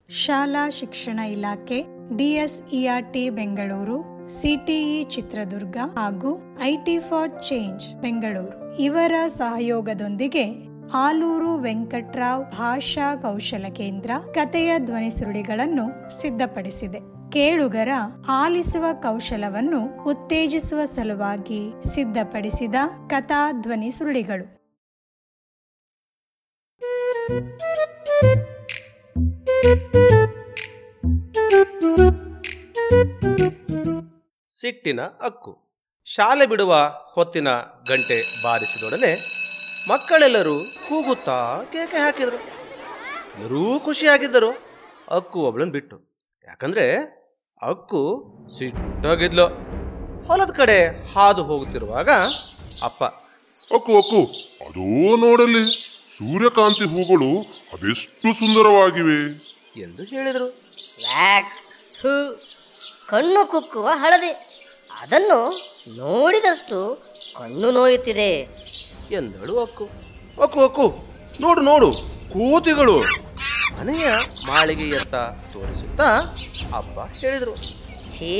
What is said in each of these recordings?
ಶಾಲಾ ಶಿಕ್ಷಣ ಇಲಾಖೆ ಡಿಎಸ್ಇಆರ್ಟಿ ಬೆಂಗಳೂರು ಸಿಟಿಇ ಚಿತ್ರದುರ್ಗ ಹಾಗೂ ಐಟಿ ಫಾರ್ ಚೇಂಜ್ ಬೆಂಗಳೂರು ಇವರ ಸಹಯೋಗದೊಂದಿಗೆ ಆಲೂರು ವೆಂಕಟ್ರಾವ್ ಭಾಷಾ ಕೌಶಲ ಕೇಂದ್ರ ಕಥೆಯ ಧ್ವನಿ ಸುರುಳಿಗಳನ್ನು ಸಿದ್ಧಪಡಿಸಿದೆ ಕೇಳುಗರ ಆಲಿಸುವ ಕೌಶಲವನ್ನು ಉತ್ತೇಜಿಸುವ ಸಲುವಾಗಿ ಸಿದ್ಧಪಡಿಸಿದ ಕಥಾ ಧ್ವನಿ ಸುರುಳಿಗಳು ಸಿಟ್ಟಿನ ಅಕ್ಕು ಶಾಲೆ ಬಿಡುವ ಹೊತ್ತಿನ ಗಂಟೆ ಬಾರಿಸಿದೊಡನೆ ಮಕ್ಕಳೆಲ್ಲರೂ ಕೂಗುತ್ತಾ ಕೇಕೆ ಹಾಕಿದರು ಎಲ್ಲರೂ ಖುಷಿಯಾಗಿದ್ದರು ಅಕ್ಕು ಒಬ್ಳನ್ ಬಿಟ್ಟು ಯಾಕಂದ್ರೆ ಅಕ್ಕು ಸಿಟ್ಟಾಗಿದ್ಲು ಹೊಲದ ಕಡೆ ಹಾದು ಹೋಗುತ್ತಿರುವಾಗ ಅಪ್ಪ ಅಕ್ಕು ಅಕ್ಕು ಅದೋ ನೋಡಲಿ ಸೂರ್ಯಕಾಂತಿ ಹೂಗಳು ಅದೆಷ್ಟು ಸುಂದರವಾಗಿವೆ ಎಂದು ಹೇಳಿದರು ವ್ಯಾಕ್ ಥು ಕಣ್ಣು ಕುಕ್ಕುವ ಹಳದಿ ಅದನ್ನು ನೋಡಿದಷ್ಟು ಕಣ್ಣು ನೋಯುತ್ತಿದೆ ಎಂದಳು ಅಕ್ಕು ಅಕ್ಕು ಅಕ್ಕು ನೋಡು ನೋಡು ಕೋತಿಗಳು ಮನೆಯ ಮಾಳಿಗೆಯತ್ತ ತೋರಿಸುತ್ತಾ ಅಪ್ಪ ಹೇಳಿದರು ಛೀ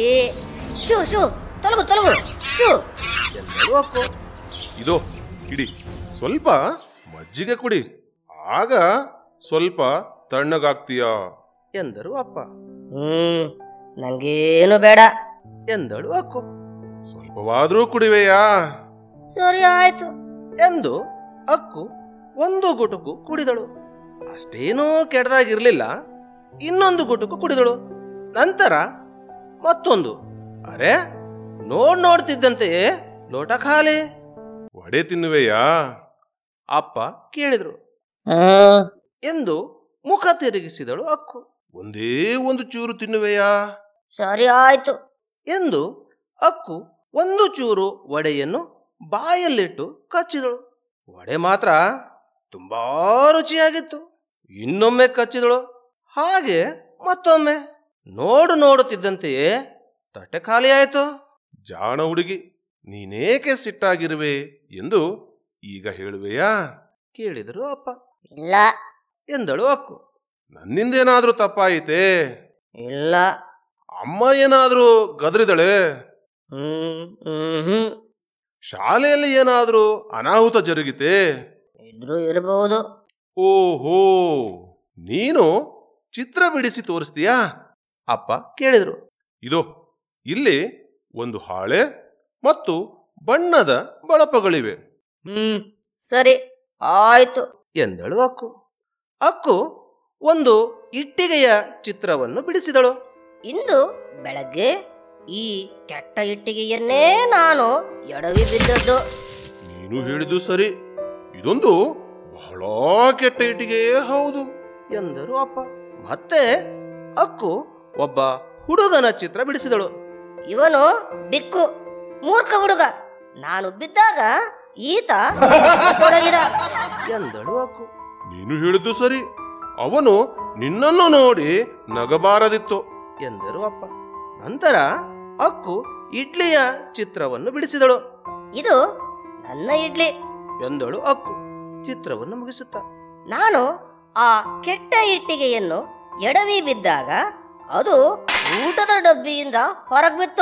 ಶೂ ಶೂ ತೊಲಗು ತೊಲಗು ಶೂ ಎಂದಳು ಅಕ್ಕು ಇದೋ ಇಡಿ ಸ್ವಲ್ಪ ಮಜ್ಜಿಗೆ ಕುಡಿ ಆಗ ಸ್ವಲ್ಪ ತಣ್ಣಗಾಗ್ತೀಯಾ ಎಂದರು ಅಪ್ಪ ಹ್ಮ್ ನಂಗೇನು ಬೇಡ ಎಂದಳು ಅಕ್ಕು ಸ್ವಲ್ಪವಾದ್ರೂ ಕುಡಿವೆಯಾ ಸರಿ ಆಯ್ತು ಎಂದು ಅಕ್ಕು ಒಂದು ಗುಟುಕು ಕುಡಿದಳು ಅಷ್ಟೇನೂ ಕೆಟ್ಟದಾಗಿರ್ಲಿಲ್ಲ ಇನ್ನೊಂದು ಗುಟುಕು ಕುಡಿದಳು ನಂತರ ಮತ್ತೊಂದು ಅರೆ ನೋಡ್ ನೋಡ್ತಿದ್ದಂತೆಯೇ ಲೋಟ ಖಾಲಿ ವಡೆ ತಿನ್ನುವೆಯಾ ಅಪ್ಪ ಕೇಳಿದ್ರು ಹ್ಮ್ ಎಂದು ಮುಖ ತಿರುಗಿಸಿದಳು ಅಕ್ಕು ಒಂದೇ ಒಂದು ಚೂರು ತಿನ್ನುವೆಯಾ ಸರಿ ಆಯ್ತು ಎಂದು ಅಕ್ಕು ಒಂದು ಚೂರು ವಡೆಯನ್ನು ಬಾಯಲ್ಲಿಟ್ಟು ಕಚ್ಚಿದಳು ವಡೆ ಮಾತ್ರ ತುಂಬಾ ರುಚಿಯಾಗಿತ್ತು ಇನ್ನೊಮ್ಮೆ ಕಚ್ಚಿದಳು ಹಾಗೆ ಮತ್ತೊಮ್ಮೆ ನೋಡು ನೋಡುತ್ತಿದ್ದಂತೆಯೇ ತಟ್ಟೆ ಖಾಲಿಯಾಯಿತು ಜಾಣ ಹುಡುಗಿ ನೀನೇಕೆ ಸಿಟ್ಟಾಗಿರುವೆ ಎಂದು ಈಗ ಹೇಳುವೆಯಾ ಕೇಳಿದರು ಅಪ್ಪ ಇಲ್ಲ ಎಂದಳು ಅಕ್ಕು ನನ್ನಿಂದೇನಾದ್ರೂ ತಪ್ಪಾಯಿತೆ ಇಲ್ಲ ಅಮ್ಮ ಏನಾದ್ರೂ ಗದರಿದಳೆ ಹ್ಮ್ ಹ್ಮ್ ಹ್ಮ್ ಶಾಲೆಯಲ್ಲಿ ಏನಾದ್ರೂ ಅನಾಹುತ ಜರುಗಿತೆ ಇದ್ರೂ ಇರಬಹುದು ಓಹೋ ನೀನು ಚಿತ್ರ ಬಿಡಿಸಿ ತೋರಿಸ್ತೀಯಾ ಅಪ್ಪ ಕೇಳಿದರು ಇದೋ ಇಲ್ಲಿ ಒಂದು ಹಾಳೆ ಮತ್ತು ಬಣ್ಣದ ಬಳಪಗಳಿವೆ ಹ್ಮ್ ಸರಿ ಆಯ್ತು ಎಂದಳು ಅಕ್ಕು ಅಕ್ಕು ಒಂದು ಇಟ್ಟಿಗೆಯ ಚಿತ್ರವನ್ನು ಬಿಡಿಸಿದಳು ಇಂದು ಬೆಳಗ್ಗೆ ಈ ಕೆಟ್ಟ ಇಟ್ಟಿಗೆಯನ್ನೇ ನಾನು ಎಡವಿ ಬಿದ್ದದ್ದು ನೀನು ಹೇಳಿದ್ದು ಸರಿ ಇದೊಂದು ಬಹಳ ಕೆಟ್ಟ ಇಟ್ಟಿಗೆಯೇ ಹೌದು ಎಂದರು ಅಪ್ಪ ಮತ್ತೆ ಅಕ್ಕು ಒಬ್ಬ ಹುಡುಗನ ಚಿತ್ರ ಬಿಡಿಸಿದಳು ಇವನು ಬಿಕ್ಕು ಮೂರ್ಖ ಹುಡುಗ ನಾನು ಬಿದ್ದಾಗ ಈತ ತೊಡಗಿದ ಎಂದಳು ಅಕ್ಕು ನೀನು ಹೇಳಿದ್ದು ಸರಿ ಅವನು ನಿನ್ನನ್ನು ನೋಡಿ ನಗಬಾರದಿತ್ತು ಎಂದರು ಅಪ್ಪ ನಂತರ ಅಕ್ಕು ಇಡ್ಲಿಯ ಚಿತ್ರವನ್ನು ಬಿಡಿಸಿದಳು ಇದು ನನ್ನ ಇಡ್ಲಿ ಎಂದಳು ಅಕ್ಕು ಚಿತ್ರವನ್ನು ಮುಗಿಸುತ್ತ ನಾನು ಆ ಕೆಟ್ಟ ಇಟ್ಟಿಗೆಯನ್ನು ಎಡವಿ ಬಿದ್ದಾಗ ಅದು ಊಟದ ಡಬ್ಬಿಯಿಂದ ಹೊರಗೆ ಬಿತ್ತು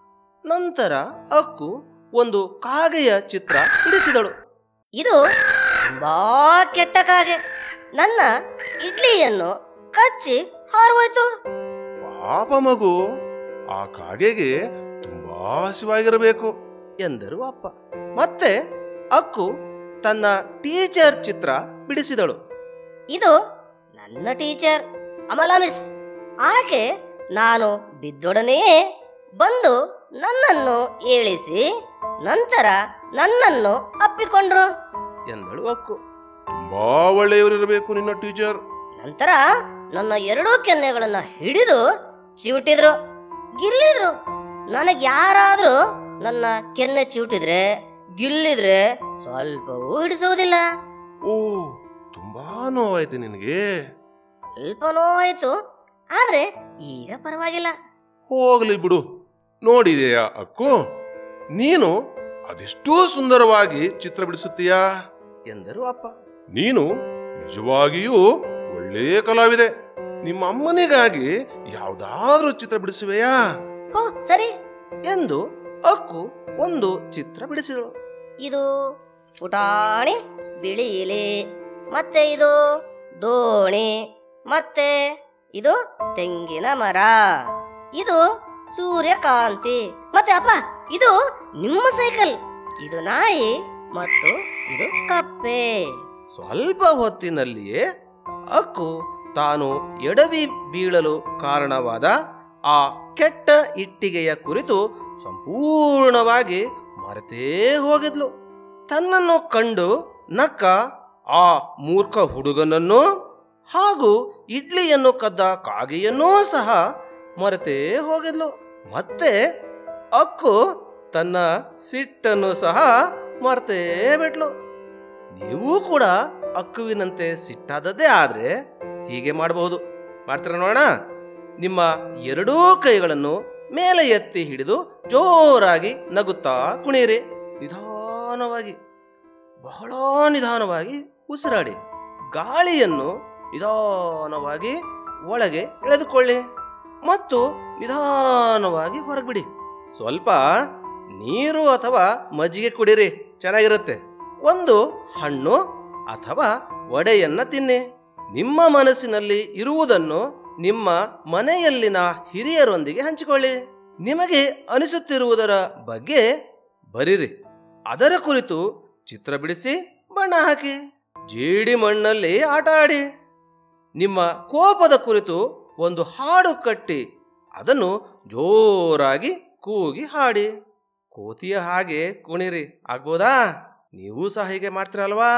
ನಂತರ ಅಕ್ಕು ಒಂದು ಕಾಗೆಯ ಚಿತ್ರ ಬಿಡಿಸಿದಳು ಇದು ತುಂಬಾ ಕೆಟ್ಟ ಕಾಗೆ ನನ್ನ ಇಡ್ಲಿಯನ್ನು ಕಚ್ಚಿ ಹಾರೋಯ್ತು ಪಾಪ ಮಗು ಆ ಕಾಗೆಗೆ ತುಂಬಾ ಹಸಿವಾಗಿರಬೇಕು ಎಂದರು ಅಪ್ಪ ಮತ್ತೆ ಅಕ್ಕು ತನ್ನ ಟೀಚರ್ ಚಿತ್ರ ಬಿಡಿಸಿದಳು ಇದು ನನ್ನ ಟೀಚರ್ ಅಮಲಾ ಮಿಸ್ ಆಕೆ ನಾನು ಬಿದ್ದೊಡನೆಯೇ ಬಂದು ನನ್ನನ್ನು ಏಳಿಸಿ ನಂತರ ನನ್ನನ್ನು ಅಪ್ಪಿಕೊಂಡ್ರು ಎಂದಳು ಅಕ್ಕು ತುಂಬಾ ಒಳ್ಳೆಯವರಿರಬೇಕು ನಿನ್ನ ಟೀಚರ್ ನಂತರ ನನ್ನ ಎರಡೂ ಕೆನ್ನೆಗಳನ್ನ ಹಿಡಿದು ಚಿವುಟಿದ್ರು ಗಿಲ್ಲಿದ್ರು ನನಗೆ ಯಾರಾದ್ರೂ ನನ್ನ ಕೆನ್ನೆ ಚಿವುಟಿದ್ರೆ ಗಿಲ್ಲಿದ್ರೆ ಸ್ವಲ್ಪವೂ ಹಿಡಿಸೋದಿಲ್ಲ ಓ ತುಂಬಾ ನೋವಾಯ್ತು ನಿನಗೆ ಸ್ವಲ್ಪ ನೋವಾಯ್ತು ಆದ್ರೆ ಈಗ ಪರವಾಗಿಲ್ಲ ಹೋಗ್ಲಿ ಬಿಡು ನೋಡಿದೆಯಾ ಅಕ್ಕು ನೀನು ಅದೆಷ್ಟೋ ಸುಂದರವಾಗಿ ಚಿತ್ರ ಬಿಡಿಸುತ್ತೀಯಾ ಎಂದರು ಅಪ್ಪ ನೀನು ನಿಜವಾಗಿಯೂ ಒಳ್ಳೆಯ ಕಲಾವಿದೆ ನಿಮ್ಮ ಅಮ್ಮನಿಗಾಗಿ ಯಾವ್ದಾದ್ರೂ ಚಿತ್ರ ಬಿಡಿಸುವೆಯಾ ಹೋ ಸರಿ ಎಂದು ಅಕ್ಕು ಒಂದು ಚಿತ್ರ ಬಿಡಿಸಿದಳು ಇದು ಪುಟಾಣಿ ಬಿಳಿ ಇಲಿ ಮತ್ತೆ ಇದು ದೋಣಿ ಮತ್ತೆ ಇದು ತೆಂಗಿನ ಮರ ಇದು ಸೂರ್ಯಕಾಂತಿ ಮತ್ತೆ ಅಪ್ಪ ಇದು ನಿಮ್ಮ ಸೈಕಲ್ ಇದು ನಾಯಿ ಮತ್ತು ಇದು ಕಪ್ಪೆ ಸ್ವಲ್ಪ ಹೊತ್ತಿನಲ್ಲಿಯೇ ಅಕ್ಕು ತಾನು ಎಡವಿ ಬೀಳಲು ಕಾರಣವಾದ ಆ ಕೆಟ್ಟ ಇಟ್ಟಿಗೆಯ ಕುರಿತು ಸಂಪೂರ್ಣವಾಗಿ ಮರೆತೇ ಹೋಗಿದ್ಲು ತನ್ನನ್ನು ಕಂಡು ನಕ್ಕ ಆ ಮೂರ್ಖ ಹುಡುಗನನ್ನು ಹಾಗೂ ಇಡ್ಲಿಯನ್ನು ಕದ್ದ ಕಾಗೆಯನ್ನೂ ಸಹ ಮರೆತೇ ಹೋಗಿದ್ಲು ಮತ್ತೆ ಅಕ್ಕು ತನ್ನ ಸಿಟ್ಟನ್ನು ಸಹ ಮರ್ತೇ ಬಿಟ್ಲು ನೀವು ಕೂಡ ಅಕ್ಕುವಿನಂತೆ ಸಿಟ್ಟಾದದ್ದೇ ಆದ್ರೆ ಹೀಗೆ ಮಾಡಬಹುದು ಮಾಡ್ತೀರ ನೋಡೋಣ ನಿಮ್ಮ ಎರಡೂ ಕೈಗಳನ್ನು ಮೇಲೆ ಎತ್ತಿ ಹಿಡಿದು ಜೋರಾಗಿ ನಗುತ್ತಾ ಕುಣಿಯಿರಿ ನಿಧಾನವಾಗಿ ಬಹಳ ನಿಧಾನವಾಗಿ ಉಸಿರಾಡಿ ಗಾಳಿಯನ್ನು ನಿಧಾನವಾಗಿ ಒಳಗೆ ಎಳೆದುಕೊಳ್ಳಿ ಮತ್ತು ನಿಧಾನವಾಗಿ ಹೊರಗ್ಬಿಡಿ ಸ್ವಲ್ಪ ನೀರು ಅಥವಾ ಮಜ್ಜಿಗೆ ಕುಡಿರಿ ಚೆನ್ನಾಗಿರುತ್ತೆ ಒಂದು ಹಣ್ಣು ಅಥವಾ ವಡೆಯನ್ನ ತಿನ್ನಿ ನಿಮ್ಮ ಮನಸ್ಸಿನಲ್ಲಿ ಇರುವುದನ್ನು ನಿಮ್ಮ ಮನೆಯಲ್ಲಿನ ಹಿರಿಯರೊಂದಿಗೆ ಹಂಚಿಕೊಳ್ಳಿ ನಿಮಗೆ ಅನಿಸುತ್ತಿರುವುದರ ಬಗ್ಗೆ ಬರೀರಿ ಅದರ ಕುರಿತು ಚಿತ್ರ ಬಿಡಿಸಿ ಬಣ್ಣ ಹಾಕಿ ಜೇಡಿ ಮಣ್ಣಲ್ಲಿ ಆಟ ಆಡಿ ನಿಮ್ಮ ಕೋಪದ ಕುರಿತು ಒಂದು ಹಾಡು ಕಟ್ಟಿ ಅದನ್ನು ಜೋರಾಗಿ ಕೂಗಿ ಹಾಡಿ ಕೋತಿಯ ಹಾಗೆ ಕುಣಿರಿ ಆಗ್ಬೋದಾ ನೀವು ಸಹ ಹೀಗೆ ಮಾಡ್ತೀರಲ್ವಾ